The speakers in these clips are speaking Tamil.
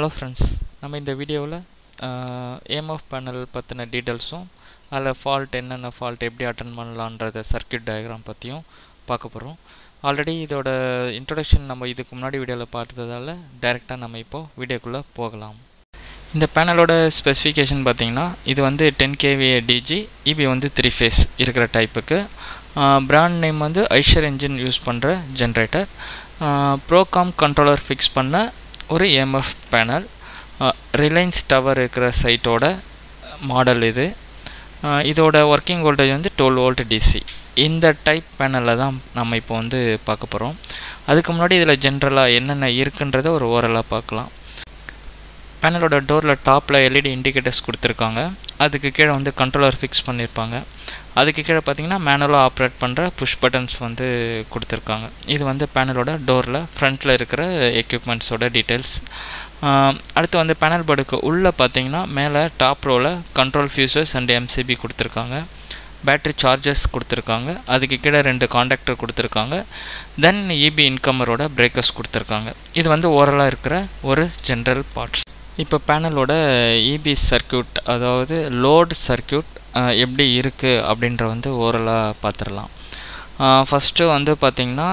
ஹலோ ஃப்ரெண்ட்ஸ் நம்ம இந்த வீடியோவில் ஏஎம்எஃப் பேனல் பற்றின டீட்டெயில்ஸும் அதில் ஃபால்ட் என்னென்ன ஃபால்ட் எப்படி அட்டன் பண்ணலான்றத சர்க்கியூட் டயக்ராம் பற்றியும் பார்க்க போகிறோம் ஆல்ரெடி இதோட இன்ட்ரொடக்ஷன் நம்ம இதுக்கு முன்னாடி வீடியோவில் பார்த்ததால் டைரெக்டாக நம்ம இப்போது வீடியோக்குள்ளே போகலாம் இந்த பேனலோட ஸ்பெசிஃபிகேஷன் பார்த்தீங்கன்னா இது வந்து டென் கேவிஏ டிஜி இபி வந்து த்ரீ ஃபேஸ் இருக்கிற டைப்புக்கு பிராண்ட் நேம் வந்து ஐஷர் என்ஜின் யூஸ் பண்ணுற ஜென்ரேட்டர் ப்ரோகாம் கண்ட்ரோலர் ஃபிக்ஸ் பண்ண ஒரு ஏஎம்எஃப் பேனல் ரிலையன்ஸ் டவர் இருக்கிற சைட்டோட மாடல் இது இதோட ஒர்க்கிங் வோல்டேஜ் வந்து டுவெல் வோல்ட் டிசி இந்த டைப் பேனலில் தான் நம்ம இப்போ வந்து பார்க்க போகிறோம் அதுக்கு முன்னாடி இதில் ஜென்ரலாக என்னென்ன இருக்குன்றதை ஒரு ஓரலாக பார்க்கலாம் பேனலோட டோரில் டாப்பில் எல்இடி இண்டிகேட்டர்ஸ் கொடுத்துருக்காங்க அதுக்கு கீழே வந்து கண்ட்ரோலர் ஃபிக்ஸ் பண்ணியிருப்பாங்க அதுக்கு கீழே பார்த்தீங்கன்னா மேனுவலாக ஆப்ரேட் பண்ணுற புஷ் பட்டன்ஸ் வந்து கொடுத்துருக்காங்க இது வந்து பேனலோட டோரில் ஃப்ரண்ட்டில் இருக்கிற எக்யூப்மெண்ட்ஸோட டீட்டெயில்ஸ் அடுத்து வந்து பேனல் போர்டுக்கு உள்ளே பார்த்தீங்கன்னா மேலே டாப் ரோவில் கண்ட்ரோல் ஃபியூசர்ஸ் அண்ட் எம்சிபி கொடுத்துருக்காங்க பேட்ரி சார்ஜஸ் கொடுத்துருக்காங்க அதுக்கு கீழே ரெண்டு காண்டாக்டர் கொடுத்துருக்காங்க தென் இபி இன்கமரோட பிரேக்கர்ஸ் கொடுத்துருக்காங்க இது வந்து ஓரலாக இருக்கிற ஒரு ஜென்ரல் பார்ட்ஸ் இப்போ பேனலோட இபி சர்க்கியூட் அதாவது லோட் சர்க்கியூட் எப்படி இருக்குது அப்படின்ற வந்து ஓரலாக பார்த்துடலாம் ஃபஸ்ட்டு வந்து பார்த்திங்கன்னா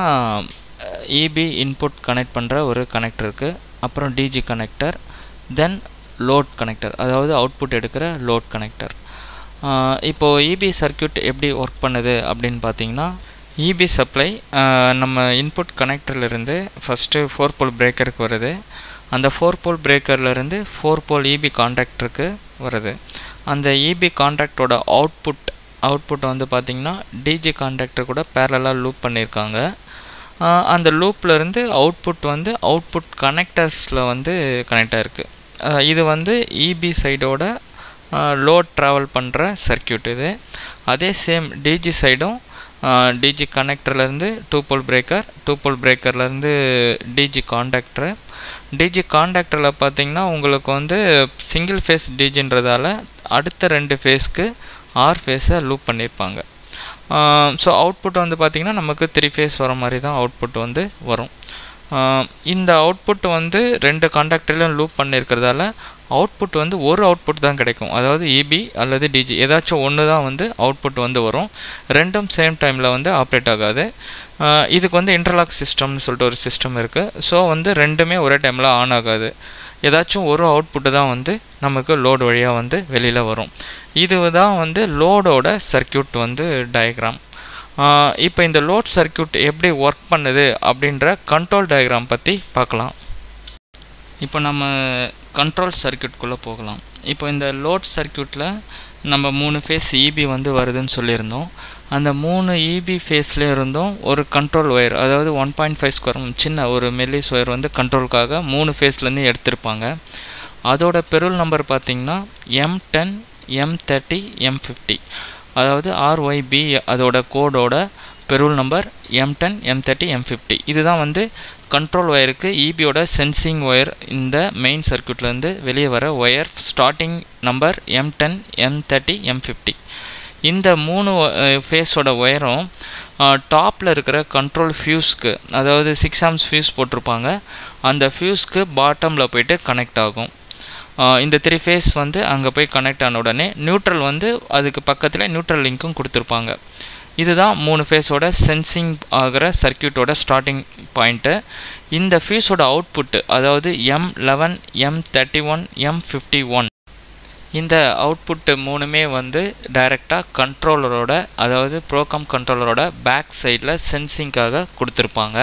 இபி இன்புட் கனெக்ட் பண்ணுற ஒரு கனெக்டர் இருக்குது அப்புறம் DG connector then load connector அதாவது அவுட்புட் எடுக்கிற லோட் கனெக்டர் இப்போது இபி சர்க்கியூட் எப்படி ஒர்க் பண்ணுது அப்படின்னு பார்த்தீங்கன்னா இபி சப்ளை நம்ம இன்புட் கனெக்டர்லேருந்து ஃபஸ்ட்டு ஃபோர் போல் பிரேக்கருக்கு வருது அந்த ஃபோர் போல் பிரேக்கர்லேருந்து ஃபோர் போல் இபி கான்டாக்டருக்கு வருது அந்த இபி கான்டாக்டோட அவுட்புட் அவுட்புட் வந்து பார்த்திங்கன்னா டிஜி கான்டாக்டர் கூட பேரலாக லூப் பண்ணியிருக்காங்க அந்த லூப்லேருந்து அவுட்புட் வந்து அவுட்புட் கனெக்டர்ஸில் வந்து கனெக்ட் ஆகிருக்கு இது வந்து இபி சைடோட லோட் ட்ராவல் பண்ணுற சர்க்கியூட் இது அதே சேம் டிஜி சைடும் டிஜி கனெக்டர்லேருந்து two pole breaker two pole பிரேக்கர்லேருந்து டிஜி காண்டாக்டரு டிஜி காண்டாக்டரில் பார்த்தீங்கன்னா உங்களுக்கு வந்து சிங்கிள் ஃபேஸ் டிஜின்றதால அடுத்த ரெண்டு ஃபேஸ்க்கு ஆர் ஃபேஸை லூப் பண்ணியிருப்பாங்க ஸோ அவுட்புட் வந்து பார்த்திங்கன்னா நமக்கு த்ரீ ஃபேஸ் வர மாதிரி தான் அவுட்புட் வந்து வரும் இந்த அவுட்புட் வந்து ரெண்டு காண்டாக்டர்லையும் லூப் பண்ணியிருக்கிறதால அவுட்புட் வந்து ஒரு அவுட்புட் தான் கிடைக்கும் அதாவது இபி அல்லது டிஜி ஏதாச்சும் ஒன்று தான் வந்து அவுட்புட் வந்து வரும் ரெண்டும் சேம் டைமில் வந்து ஆப்ரேட் ஆகாது இதுக்கு வந்து இன்டர்லாக் சிஸ்டம்னு சொல்லிட்டு ஒரு சிஸ்டம் இருக்குது ஸோ வந்து ரெண்டுமே ஒரே டைமில் ஆன் ஆகாது ஏதாச்சும் ஒரு அவுட்புட்டு தான் வந்து நமக்கு லோடு வழியாக வந்து வெளியில் வரும் இது தான் வந்து லோடோட சர்க்கியூட் வந்து டயக்ராம் இப்போ இந்த லோட் சர்க்கியூட் எப்படி ஒர்க் பண்ணுது அப்படின்ற கண்ட்ரோல் டயக்ராம் பற்றி பார்க்கலாம் இப்போ நம்ம கண்ட்ரோல் சர்க்கியூட்குள்ளே போகலாம் இப்போ இந்த லோட் சர்க்கியூட்டில் நம்ம மூணு ஃபேஸ் இபி வந்து வருதுன்னு சொல்லியிருந்தோம் அந்த மூணு இபி ஃபேஸில் இருந்தும் ஒரு கண்ட்ரோல் ஒயர் அதாவது ஒன் பாயிண்ட் ஃபைவ் ஸ்கொயர் சின்ன ஒரு மெல்லிஸ் ஒயர் வந்து கண்ட்ரோலுக்காக மூணு ஃபேஸ்லேருந்து எடுத்திருப்பாங்க அதோட பெருள் நம்பர் பார்த்திங்கன்னா M ten M thirty M fifty அதாவது ஆர்ஒய்பி அதோட கோடோட ferrule number M ten M thirty M fifty இதுதான் வந்து கண்ட்ரோல் ஒயருக்கு இபியோட சென்சிங் ஒயர் இந்த மெயின் சர்க்கியூட்லேருந்து வெளியே வர wire starting number M ten M thirty M fifty இந்த மூணு ஃபேஸோட ஒயரும் டாப்பில் இருக்கிற கண்ட்ரோல் ஃபியூஸ்க்கு அதாவது சிக்ஸ் ஆம்ஸ் ஃபியூஸ் போட்டிருப்பாங்க அந்த ஃபியூஸ்க்கு பாட்டமில் போயிட்டு கனெக்ட் ஆகும் இந்த த்ரீ ஃபேஸ் வந்து அங்கே போய் கனெக்ட் ஆன உடனே நியூட்ரல் வந்து அதுக்கு பக்கத்தில் நியூட்ரல் லிங்க்கும் கொடுத்துருப்பாங்க இதுதான் மூணு ஃபேஸோட சென்சிங் ஆகிற சர்க்கியூட்டோட ஸ்டார்டிங் பாயிண்ட்டு இந்த ஃபியூஸோட அவுட்புட்டு அதாவது M eleven M thirty one M fifty one இந்த அவுட்புட்டு மூணுமே வந்து டைரெக்டாக கண்ட்ரோலரோட அதாவது ப்ரோகாம் கண்ட்ரோலரோட பேக் சைடில் சென்சிங்காக கொடுத்துருப்பாங்க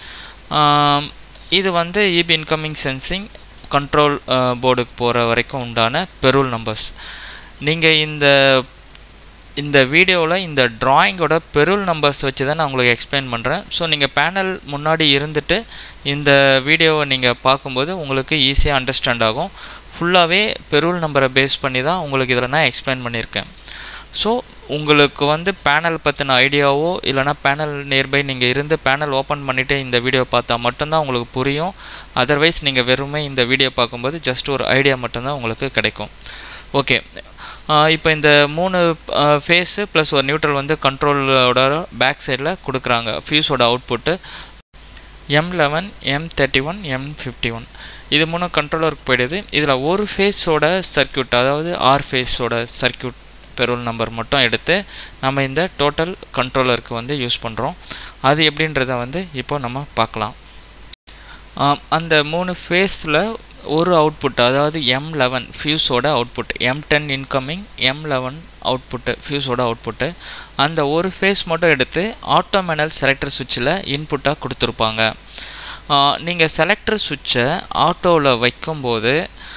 இது வந்து இபி இன்கமிங் சென்சிங் கண்ட்ரோல் போர்டுக்கு போகிற வரைக்கும் உண்டான பெருள் நம்பர்ஸ் நீங்கள் இந்த இந்த வீடியோவில் இந்த ட்ராயிங்கோட பெருள் நம்பர்ஸ் வச்சு தான் நான் உங்களுக்கு எக்ஸ்பிளைன் பண்ணுறேன் ஸோ நீங்கள் பேனல் முன்னாடி இருந்துட்டு இந்த வீடியோவை நீங்கள் பார்க்கும்போது உங்களுக்கு ஈஸியாக அண்டர்ஸ்டாண்ட் ஆகும் ஃபுல்லாகவே பெருள் நம்பரை பேஸ் பண்ணி தான் உங்களுக்கு இதில் நான் எக்ஸ்பிளைன் பண்ணியிருக்கேன் ஸோ உங்களுக்கு வந்து பேனல் பற்றின ஐடியாவோ இல்லைனா பேனல் நியர்பை நீங்கள் இருந்து பேனல் ஓப்பன் பண்ணிவிட்டு இந்த வீடியோ பார்த்தா மட்டும்தான் உங்களுக்கு புரியும் அதர்வைஸ் நீங்கள் வெறுமே இந்த வீடியோ பார்க்கும்போது ஜஸ்ட் ஒரு ஐடியா மட்டும்தான் உங்களுக்கு கிடைக்கும் ஓகே இப்போ இந்த மூணு ஃபேஸு ப்ளஸ் ஒரு நியூட்ரல் வந்து கண்ட்ரோலோட பேக் சைடில் கொடுக்குறாங்க ஃபியூஸோட output M eleven M thirty one M fifty one இது மூணு கண்ட்ரோலருக்கு போயிடுது இதில் ஒரு ஃபேஸோட சர்க்கியூட் அதாவது ஆர் ஃபேஸோட சர்க்கியூட் பெரோல் நம்பர் மட்டும் எடுத்து நம்ம இந்த டோட்டல் கண்ட்ரோலருக்கு வந்து யூஸ் பண்ணுறோம் அது எப்படின்றத வந்து இப்போ நம்ம பார்க்கலாம் அந்த மூணு ஃபேஸில் ஒரு அவுட்புட் அதாவது எம் லெவன் ஃபியூஸோட output M ten incoming M eleven output ஃபியூஸோட அவுட்புட்டு அந்த ஒரு ஃபேஸ் மட்டும் எடுத்து ஆட்டோமேனல் செலக்டர் சுவிட்சில் இன்புட்டாக கொடுத்துருப்பாங்க நீங்கள் செலக்டர் சுவிட்சை ஆட்டோவில் வைக்கும்போது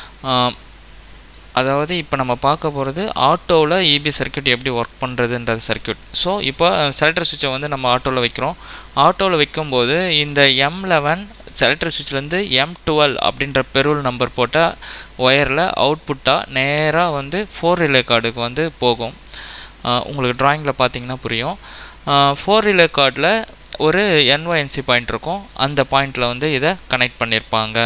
அதாவது இப்போ நம்ம பார்க்க போகிறது ஆட்டோவில் இபி சர்க்கியூட் எப்படி ஒர்க் பண்ணுறதுன்றது சர்க்கியூட் ஸோ இப்போ செலக்டர் சுவிட்சை வந்து நம்ம ஆட்டோவில் வைக்கிறோம் ஆட்டோவில் வைக்கும்போது இந்த எம் லெவன் செலக்டர் சுவிட்ச்லேருந்து எம் டுவெல் அப்படின்ற பெருள் நம்பர் போட்ட ஒயரில் அவுட்புட்டாக நேராக வந்து ஃபோர் ரிலே கார்டுக்கு வந்து போகும் உங்களுக்கு ட்ராயிங்கில் பார்த்தீங்கன்னா புரியும் ஃபோர் ரிலே கார்டில் ஒரு என்ஒஎன்சி பாயிண்ட் இருக்கும் அந்த பாயிண்டில் வந்து இதை கனெக்ட் பண்ணியிருப்பாங்க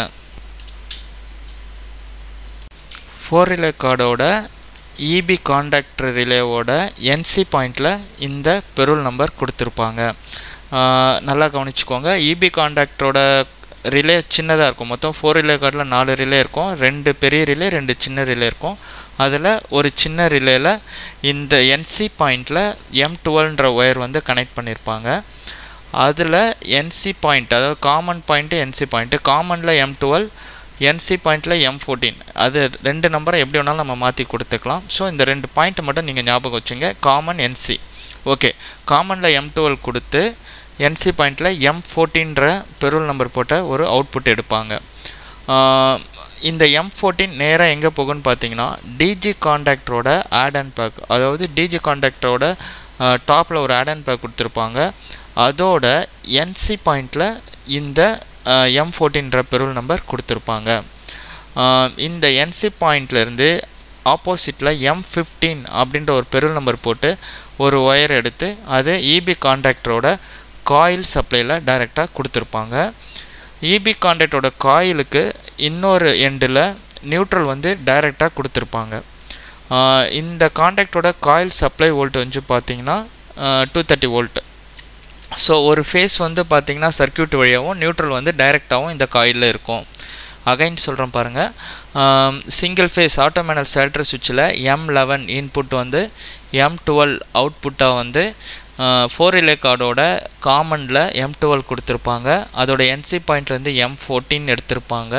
ஃபோர் ரிலே கார்டோட இபி காண்டாக்டர் ரிலேவோட என்சி பாயிண்டில் இந்த பெருள் நம்பர் கொடுத்துருப்பாங்க நல்லா கவனிச்சுக்கோங்க இபி காண்டாக்டரோட ரிலே சின்னதாக இருக்கும் மொத்தம் ஃபோர் ரிலே கார்டில் நாலு ரிலே இருக்கும் ரெண்டு பெரிய ரிலே ரெண்டு சின்ன ரிலே இருக்கும் அதில் ஒரு சின்ன ரிலேயில் இந்த என்சி பாயிண்டில் எம் டுவெல்ன்ற ஒயர் வந்து கனெக்ட் பண்ணியிருப்பாங்க அதில் என்சி பாயிண்ட் அதாவது காமன் பாயிண்ட்டு என்சி பாயிண்ட்டு காமனில் எம் டுவெல் என்சி பாயிண்டில் எம் ஃபோர்டீன் அது ரெண்டு நம்பரை எப்படி வேணாலும் நம்ம மாற்றி கொடுத்துக்கலாம் ஸோ இந்த ரெண்டு பாயிண்ட்டை மட்டும் நீங்கள் ஞாபகம் வச்சுங்க காமன் என்சி ஓகே காமனில் எம் டுவெல் கொடுத்து என்சி பாயிண்டில் எம் ஃபோர்டீன்ற பெருள் நம்பர் போட்ட ஒரு அவுட்புட் எடுப்பாங்க இந்த எம் ஃபோர்டீன் நேராக எங்கே போகும்னு பார்த்தீங்கன்னா டிஜி காண்டாக்டரோட ஆட் அண்ட் பேக் அதாவது டிஜி காண்டாக்டரோட டாப்பில் ஒரு ஆட் அண்ட் பேக் கொடுத்துருப்பாங்க அதோட என்சி பாயிண்டில் இந்த எம் ஃபோர்டீன்ற பெருள் நம்பர் கொடுத்துருப்பாங்க இந்த என்சி பாயிண்ட்லேருந்து ஆப்போசிட்டில் எம் ஃபிஃப்டீன் அப்படின்ற ஒரு பெருள் நம்பர் போட்டு ஒரு ஒயர் எடுத்து அது இபி காண்டாக்டரோட காயில் சப்ளையில் டைரெக்டாக கொடுத்துருப்பாங்க இபி காண்டாக்டரோட காயிலுக்கு இன்னொரு எண்டில் நியூட்ரல் வந்து டைரெக்டாக கொடுத்துருப்பாங்க இந்த காண்டாக்டரோட காயில் சப்ளை வோல்ட் வந்து பார்த்தீங்கன்னா டூ தேர்ட்டி வோல்ட் ஸோ ஒரு ஃபேஸ் வந்து பார்த்தீங்கன்னா சர்க்கியூட் வழியாகவும் நியூட்ரல் வந்து டைரெக்டாகவும் இந்த காயிலில் இருக்கும் அகைன் சொல்கிறேன் பாருங்கள் சிங்கிள் ஃபேஸ் ஆட்டோமேனல் செல்ட்ரு சுவிட்சில் எம் லெவன் இன்புட் வந்து எம் டுவெல் அவுட்புட்டாக வந்து ஃபோர் ரிலே கார்டோட காமனில் எம் டுவெல் கொடுத்துருப்பாங்க அதோட என்சி பாயிண்ட்லேருந்து எம் ஃபோர்டீன் எடுத்திருப்பாங்க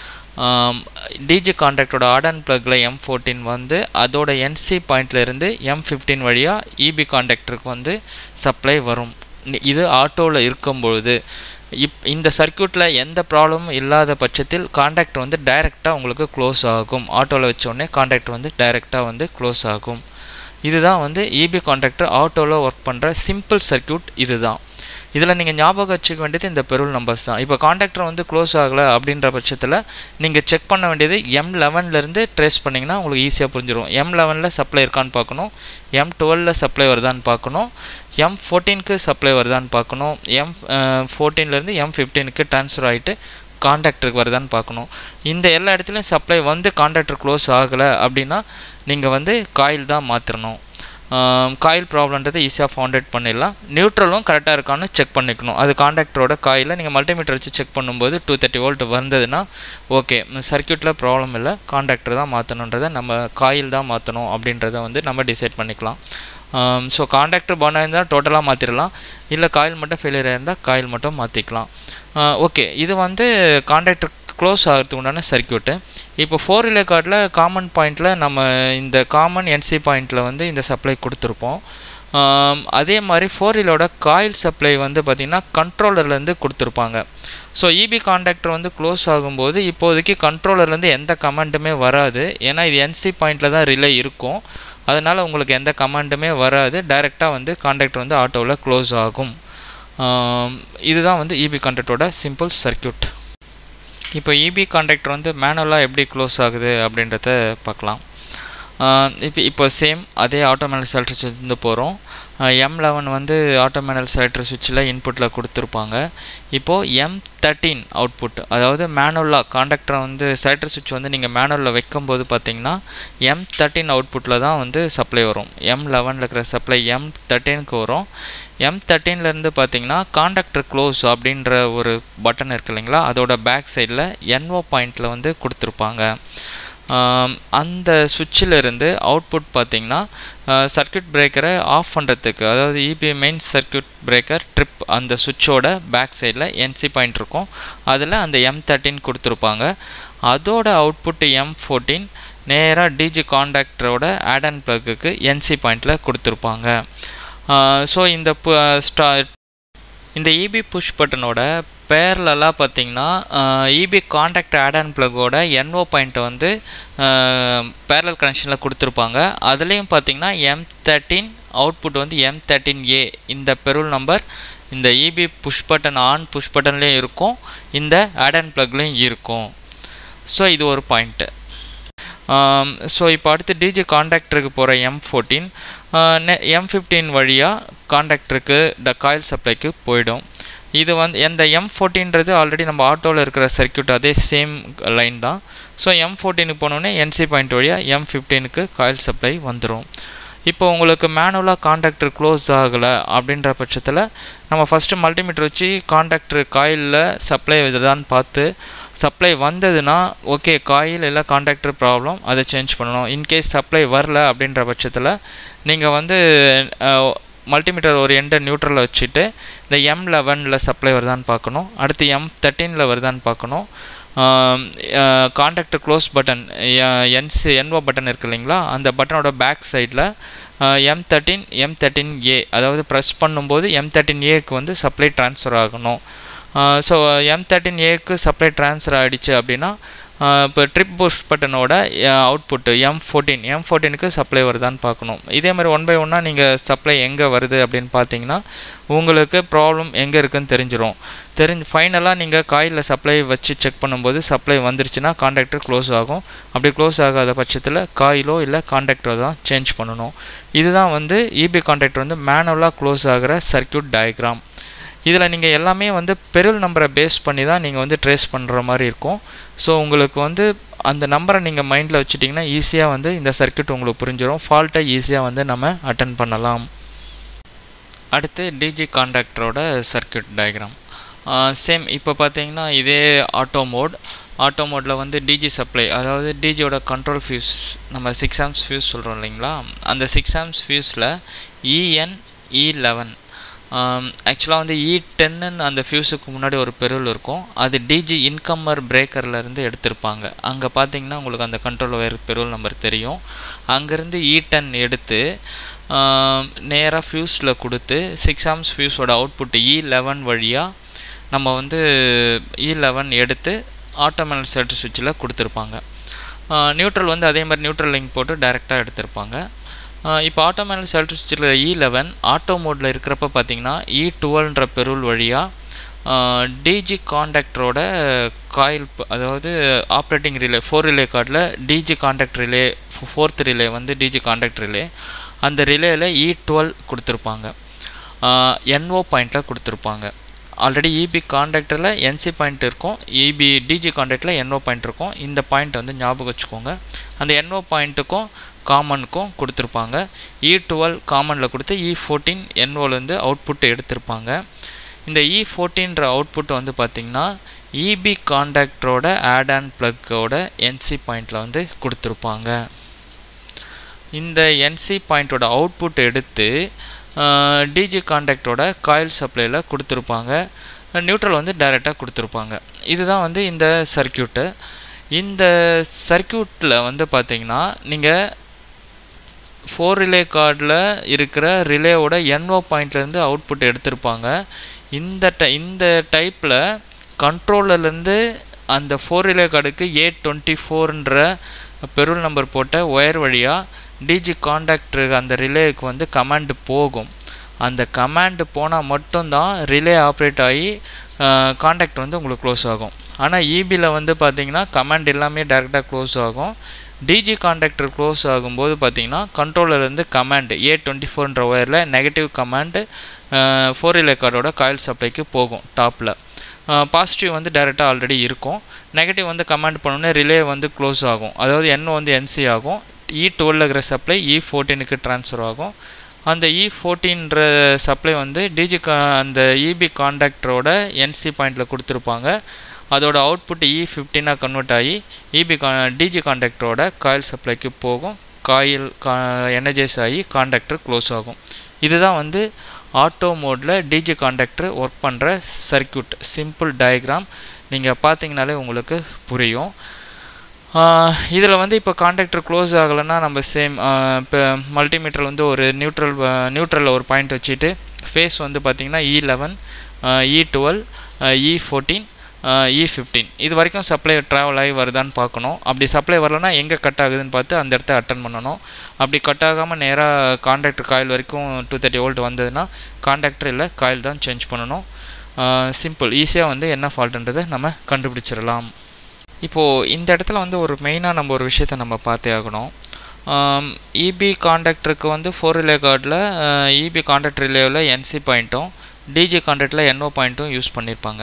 டிஜி கான்டாக்டோட ஆட் அண்ட் ப்ளக்கில் எம் ஃபோர்டீன் வந்து அதோட என்சி பாயிண்ட்லேருந்து எம் ஃபிஃப்டீன் வழியாக இபி கான்டாக்டருக்கு வந்து சப்ளை வரும் இது ஆட்டோவில் இருக்கும்பொழுது இப் இந்த சர்க்கியூட்டில் எந்த ப்ராப்ளமும் இல்லாத பட்சத்தில் காண்டாக்டர் வந்து டைரெக்டாக உங்களுக்கு க்ளோஸ் ஆகும் ஆட்டோவில் வச்சோடனே காண்டாக்டர் வந்து டைரெக்டாக வந்து க்ளோஸ் ஆகும் இதுதான் வந்து இபி காண்டாக்டர் ஆட்டோவில் ஒர்க் பண்ணுற சிம்பிள் சர்க்கியூட் இதுதான் இதில் நீங்கள் ஞாபகம் வச்சுக்க வேண்டியது இந்த பெருள் நம்பர்ஸ் தான் இப்போ காண்டாக்டர் வந்து க்ளோஸ் ஆகலை அப்படின்ற பட்சத்தில் நீங்கள் செக் பண்ண வேண்டியது எம் லெவன்லேருந்து ட்ரேஸ் பண்ணிங்கன்னா உங்களுக்கு ஈஸியாக புரிஞ்சிடும் எம் லெவனில் சப்ளை இருக்கான்னு பார்க்கணும் எம் டுவெலில் சப்ளை வருதான்னு பார்க்கணும் எம் ஃபோர்டீனுக்கு சப்ளை வருதான்னு பார்க்கணும் எம் ஃபோர்டீன்லேருந்து எம் ஃபிஃப்டீனுக்கு ட்ரான்ஸ்ஃபர் ஆகிட்டு காண்டாக்டருக்கு வருதான்னு பார்க்கணும் இந்த எல்லா இடத்துலையும் சப்ளை வந்து காண்டாக்டர் க்ளோஸ் ஆகலை அப்படின்னா நீங்கள் வந்து காயில் தான் மாற்றணும் காயில் ப்ராப்ளன்றதை ஈஸியாக ஃபவுண்டேட் பண்ணிடலாம் நியூட்ரலும் கரெக்டாக இருக்கான்னு செக் பண்ணிக்கணும் அது காண்டாக்டரோட காயில் நீங்கள் மல்டிமீட்டர் வச்சு செக் பண்ணும்போது டூ தேர்ட்டி வோல்ட் வந்ததுன்னா ஓகே சர்க்கியூட்டில் ப்ராப்ளம் இல்லை காண்டாக்டர் தான் மாற்றணுன்றதை நம்ம காயில் தான் மாற்றணும் அப்படின்றத வந்து நம்ம டிசைட் பண்ணிக்கலாம் ஸோ காண்டாக்டர் பர்ன் ஆயிருந்தால் டோட்டலாக மாற்றிடலாம் இல்லை காயில் மட்டும் ஃபெயிலியர் ஆயிருந்தால் காயில் மட்டும் மாற்றிக்கலாம் ஓகே இது வந்து காண்டாக்டர் க்ளோஸ் ஆகிறதுக்கு உண்டான சர்க்கியூட்டு இப்போ ஃபோர் ரிலே கார்டில் காமன் பாயிண்டில் நம்ம இந்த காமன் என்சி பாயிண்டில் வந்து இந்த சப்ளை கொடுத்துருப்போம் அதே மாதிரி ஃபோர் ரிலோட காயில் சப்ளை வந்து பார்த்திங்கன்னா கண்ட்ரோலர்லேருந்து கொடுத்துருப்பாங்க ஸோ இபி காண்டாக்டர் வந்து க்ளோஸ் ஆகும்போது இப்போதைக்கு கண்ட்ரோலர்லேருந்து எந்த கமெண்ட்டுமே வராது ஏன்னா இது என்சி பாயிண்டில் தான் ரிலே இருக்கும் அதனால் உங்களுக்கு எந்த கமாண்டுமே வராது டைரெக்டாக வந்து காண்டாக்டர் வந்து ஆட்டோவில் க்ளோஸ் ஆகும் இதுதான் வந்து இபி காண்டாக்டரோட சிம்பிள் சர்க்கியூட் இப்போ இபி காண்டாக்டர் வந்து மேனுவலாக எப்படி க்ளோஸ் ஆகுது அப்படின்றத பார்க்கலாம் இப்போ இப்போ சேம் அதே ஆட்டோமேட்டிக் செல்ட்ரிஸ் இருந்து போகிறோம் எம் லெவன் வந்து ஆட்டோ மேனுவல் செலக்டர் சுவிட்சில் இன்புட்டில் கொடுத்துருப்பாங்க இப்போது எம் தேர்ட்டீன் அவுட்புட் அதாவது மேனுவலாக காண்டக்டரை வந்து செலக்டர் சுவிட்ச் வந்து நீங்கள் மேனுவலில் வைக்கும்போது பார்த்தீங்கன்னா எம் தேர்ட்டின் அவுட்புட்டில் தான் வந்து சப்ளை வரும் எம் லெவனில் இருக்கிற சப்ளை எம் தேர்ட்டீனுக்கு வரும் எம் தேர்ட்டீன்லேருந்து பார்த்தீங்கன்னா காண்டக்டர் க்ளோஸ் அப்படின்ற ஒரு பட்டன் இருக்கு இல்லைங்களா அதோட பேக் சைடில் என்ஓ பாயிண்டில் வந்து கொடுத்துருப்பாங்க அந்த சுவிட்சில் இருந்து அவுட்புட் பார்த்திங்கன்னா சர்க்கியூட் பிரேக்கரை ஆஃப் பண்ணுறதுக்கு அதாவது EB main circuit breaker trip அந்த சுவிட்சோட பேக் சைடில் என்சி பாயிண்ட் இருக்கும் அதில் அந்த எம் தேர்ட்டின் கொடுத்துருப்பாங்க அதோட அவுட்புட் எம் ஃபோர்டீன் நேராக டிஜி காண்டாக்டரோட ஆட் அண்ட் ப்ளக்குக்கு என்சி பாயிண்டில் கொடுத்துருப்பாங்க ஸோ இந்த ஸ்டா இந்த இபி புஷ் பட்டனோட பேரலெல்லாம் பார்த்தீங்கன்னா இபி காண்டாக்ட் ஆட் அண்ட் ப்ளக்கோட என்ஓ பாயிண்ட்டை வந்து பேரல் கனெக்ஷனில் கொடுத்துருப்பாங்க அதுலேயும் பார்த்தீங்கன்னா எம் தேர்ட்டின் அவுட்புட் வந்து எம் தேர்ட்டின் ஏ இந்த பெருள் நம்பர் இந்த EB push button on push பட்டன்லேயும் இருக்கும் இந்த ஆட் அண்ட் ப்ளக்லேயும் இருக்கும் ஸோ இது ஒரு பாயிண்ட்டு ஸோ இப்போ அடுத்து டிஜி காண்டாக்டருக்கு போகிற எம் ஃபோர்டீன் எம் ஃபிஃப்டீன் வழியாக காண்டாக்டருக்கு த காயில் சப்ளைக்கு போயிடும் இது வந்து எந்த எம் ஃபோர்டீன்றது ஆல்ரெடி நம்ம ஆட்டோவில் இருக்கிற சர்க்கியூட் அதே சேம் லைன் தான் ஸோ எம் ஃபோர்டீனுக்கு போனோடனே என்சி பாயிண்ட் வழியாக எம் ஃபிஃப்டீனுக்கு காயில் சப்ளை வந்துடும் இப்போ உங்களுக்கு மேனுவலாக காண்டாக்டர் க்ளோஸ் ஆகலை அப்படின்ற பட்சத்தில் நம்ம ஃபஸ்ட்டு மல்டிமீட்டர் வச்சு காண்டாக்டர் காயிலில் சப்ளை இதுதான்னு பார்த்து சப்ளை வந்ததுன்னா ஓகே காயில் இல்லை காண்டாக்டர் ப்ராப்ளம் அதை சேஞ்ச் பண்ணணும் இன்கேஸ் சப்ளை வரல அப்படின்ற பட்சத்தில் நீங்கள் வந்து மல்டிமீட்டர் ஒரு எண்டை நியூட்ரலில் வச்சுட்டு இந்த எம் லெவனில் சப்ளை வருதான்னு பார்க்கணும் அடுத்து எம் தேர்ட்டீனில் வருதான்னு பார்க்கணும் contactor close button NC NO button இருக்கு இல்லைங்களா அந்த பட்டனோட பேக் சைடில் M thirteen M thirteen A அதாவது ப்ரெஸ் பண்ணும்போது எம் தேர்ட்டின் ஏக்கு வந்து சப்ளை ட்ரான்ஸ்ஃபர் ஆகணும் ஸோ எம் தேர்ட்டின் ஏக்கு சப்ளை ட்ரான்ஸ்ஃபர் ஆகிடுச்சு அப்படின்னா இப்போ ட்ரிப் புஷ் பட்டனோட அவுட்புட்டு எம் ஃபோர்டீன் எம் ஃபோர்டீனுக்கு சப்ளை வருதான்னு பார்க்கணும் இதே மாதிரி ஒன் பை ஒன்னாக நீங்கள் சப்ளை எங்கே வருது அப்படின்னு பார்த்தீங்கன்னா உங்களுக்கு ப்ராப்ளம் எங்கே இருக்குதுன்னு தெரிஞ்சிடும் தெரிஞ்சு ஃபைனலாக நீங்கள் காயில் சப்ளை வச்சு செக் பண்ணும்போது சப்ளை வந்துருச்சுன்னா காண்டாக்டர் க்ளோஸ் ஆகும் அப்படி க்ளோஸ் ஆகாத பட்சத்தில் காயிலோ இல்லை காண்டாக்டரோ தான் சேஞ்ச் பண்ணணும் இதுதான் வந்து இபி காண்டாக்டர் வந்து மேனுவலாக க்ளோஸ் ஆகிற சர்க்கியூட் டயக்ராம் இதில் நீங்கள் எல்லாமே வந்து பெருள் நம்பரை பேஸ் பண்ணி தான் நீங்கள் வந்து ட்ரேஸ் பண்ணுற மாதிரி இருக்கும் ஸோ உங்களுக்கு வந்து அந்த நம்பரை நீங்கள் மைண்டில் வச்சுட்டிங்கன்னா ஈஸியாக வந்து இந்த சர்க்கியூட் உங்களுக்கு புரிஞ்சிடும் ஃபால்ட்டை ஈஸியாக வந்து நம்ம அட்டன் பண்ணலாம் அடுத்து டிஜி காண்டாக்டரோட சர்க்கியூட் டயக்ராம் சேம் இப்போ பார்த்தீங்கன்னா இதே ஆட்டோ மோட் ஆட்டோ மோடில் வந்து டிஜி சப்ளை அதாவது டிஜியோட கண்ட்ரோல் ஃபியூஸ் நம்ம சிக்ஸ் ஆம்ஸ் ஃபியூஸ் சொல்கிறோம் இல்லைங்களா அந்த சிக்ஸ் ஆம்ஸ் ஃபியூஸில் இஎன் இ லெவன் ஆக்சுவலாக வந்து இ டென்னு அந்த ஃபியூஸுக்கு முன்னாடி ஒரு பெருள் இருக்கும் அது டிஜி இன்கம்மர் பிரேக்கர்லேருந்து எடுத்திருப்பாங்க அங்கே பார்த்தீங்கன்னா உங்களுக்கு அந்த கண்ட்ரோல் ஒயர் பெருள் நம்பர் தெரியும் அங்கேருந்து இ டென் எடுத்து நேராக ஃபியூஸில் கொடுத்து சிக்ஸ் ஆம்ஸ் ஃபியூஸோட அவுட்புட் இ லெவன் வழியாக நம்ம வந்து இ லெவன் எடுத்து ஆட்டோமேனல் செல்டர் சுவிட்சில் கொடுத்துருப்பாங்க நியூட்ரல் வந்து அதே மாதிரி நியூட்ரல் லிங்க் போட்டு டைரெக்டாக எடுத்திருப்பாங்க இப்போ ஆட்டோமேனல் செல்டர் சுவிட்சில் இ லெவன் ஆட்டோ மோடில் இருக்கிறப்ப பார்த்தீங்கன்னா இ டுவெல்ன்ற பெருள் வழியாக டிஜி காண்டாக்டரோட காயில் அதாவது ஆப்ரேட்டிங் ரிலே ஃபோர் ரிலே கார்டில் DG contact relay fourth relay வந்து டிஜி காண்டாக்ட் ரிலே அந்த ரிலேயில் இ டுவெல் கொடுத்துருப்பாங்க என்ஓ பாயிண்ட்டில் கொடுத்துருப்பாங்க ஆல்ரெடி இபி காண்டாக்டரில் என்சி பாயிண்ட் இருக்கும் இபி டிஜி காண்டாக்டில் என்ஓ பாயிண்ட் இருக்கும் இந்த பாயிண்ட் வந்து ஞாபகம் வச்சுக்கோங்க அந்த என்ஓ பாயிண்ட்டுக்கும் காமனுக்கும் கொடுத்துருப்பாங்க இ டுவெல் காமனில் கொடுத்து இ ஃபோர்டீன் என்ஓலேருந்து அவுட்புட் எடுத்திருப்பாங்க இந்த இ ஃபோர்டீன்ற அவுட்புட் வந்து பார்த்திங்கன்னா இபி காண்டாக்டரோட ஆட் அண்ட் ப்ளக்கோட என்சி பாயிண்டில் வந்து கொடுத்துருப்பாங்க இந்த என்சி பாயிண்ட்டோட அவுட்புட் எடுத்து டிஜி காண்டாக்டோட காயில் சப்ளையில் கொடுத்துருப்பாங்க நியூட்ரல் வந்து டைரெக்டாக கொடுத்துருப்பாங்க இதுதான் வந்து இந்த சர்க்கியூட்டு இந்த சர்க்கியூட்டில் வந்து பார்த்திங்கன்னா நீங்கள் ஃபோர் ரிலே கார்டில் இருக்கிற ரிலேவோட என்ஓ பாயிண்ட்லேருந்து அவுட்புட் எடுத்திருப்பாங்க இந்த டை இந்த டைப்பில் கண்ட்ரோலர்லேருந்து அந்த ஃபோர் ரிலே கார்டுக்கு ஏ டுவெண்ட்டி ஃபோர்ன்ற பெருள் நம்பர் போட்ட ஒயர் வழியாக டிஜி காண்டாக்டர் அந்த ரிலேவுக்கு வந்து கமாண்டு போகும் அந்த கமாண்டு போனால் மட்டும்தான் ரிலே ஆப்ரேட் ஆகி காண்டாக்ட் வந்து உங்களுக்கு க்ளோஸ் ஆகும் ஆனால் இபியில் வந்து பார்த்தீங்கன்னா கமாண்ட் எல்லாமே டேரெக்டாக க்ளோஸ் ஆகும் டிஜி காண்டாக்டர் க்ளோஸ் ஆகும்போது பார்த்தீங்கன்னா கண்ட்ரோலர்லேருந்து கமாண்டு ஏ டுவெண்ட்டி ஃபோர்ன்ற ஒயரில் நெகட்டிவ் கமாண்டு ஃபோர் ரிலே கார்டோட காயில் சப்ளைக்கு போகும் டாப்பில் பாசிட்டிவ் வந்து டைரெக்டாக ஆல்ரெடி இருக்கும் நெகட்டிவ் வந்து கமாண்ட் பண்ணோன்னே ரிலே வந்து க்ளோஸ் ஆகும் அதாவது என் வந்து என்சி ஆகும் இ டுவெல் இருக்கிற சப்ளை இ ஃபோர்டீனுக்கு ட்ரான்ஸ்ஃபர் ஆகும் அந்த இ ஃபோர்டீன்ற சப்ளை வந்து டிஜி கா அந்த இபி காண்டாக்டரோட என்சி பாயிண்டில் கொடுத்துருப்பாங்க அதோட அவுட்புட் இ ஃபிஃப்டீனாக கன்வெர்ட் ஆகி இபி கா டிஜி காண்டாக்டரோட காயில் சப்ளைக்கு போகும் காயில் கா எனர்ஜைஸ் ஆகி காண்டாக்டர் க்ளோஸ் ஆகும் இதுதான் வந்து ஆட்டோ மோடில் டிஜி காண்டாக்டர் ஒர்க் பண்ணுற சர்க்கியூட் சிம்பிள் டயக்ராம் நீங்கள் பார்த்தீங்கனாலே உங்களுக்கு புரியும் இதில் வந்து இப்போ காண்டாக்டர் க்ளோஸ் ஆகலைன்னா நம்ம சேம் இப்போ மல்டிமீட்டர் வந்து ஒரு நியூட்ரல் நியூட்ரலில் ஒரு பாயிண்ட் வச்சுட்டு ஃபேஸ் வந்து பார்த்திங்கன்னா E eleven E twelve E fourteen E fifteen இது வரைக்கும் சப்ளை ட்ராவல் ஆகி வருதான்னு பார்க்கணும் அப்படி சப்ளை வரலன்னா எங்கே கட் ஆகுதுன்னு பார்த்து அந்த இடத்த அட்டன் பண்ணணும் அப்படி கட் ஆகாமல் நேராக காண்டாக்டர் காயில் வரைக்கும் டூ தேர்ட்டி வோல்ட் வந்ததுன்னா காண்டாக்டர் இல்லை காயில் தான் சேஞ்ச் பண்ணணும் சிம்பிள் ஈஸியாக வந்து என்ன ஃபால்ட்டுன்றதை நம்ம கண்டுபிடிச்சிடலாம் இப்போது இந்த இடத்துல வந்து ஒரு மெயினாக நம்ம ஒரு விஷயத்தை நம்ம பார்த்தே ஆகணும் இபி காண்டாக்டருக்கு வந்து ஃபோர் ரிலே கார்டில் இபி காண்டாக்ட் ரிலேவில் என்சி பாயிண்ட்டும் டிஜி காண்டாக்டில் என்ஓ பாயிண்ட்டும் யூஸ் பண்ணியிருப்பாங்க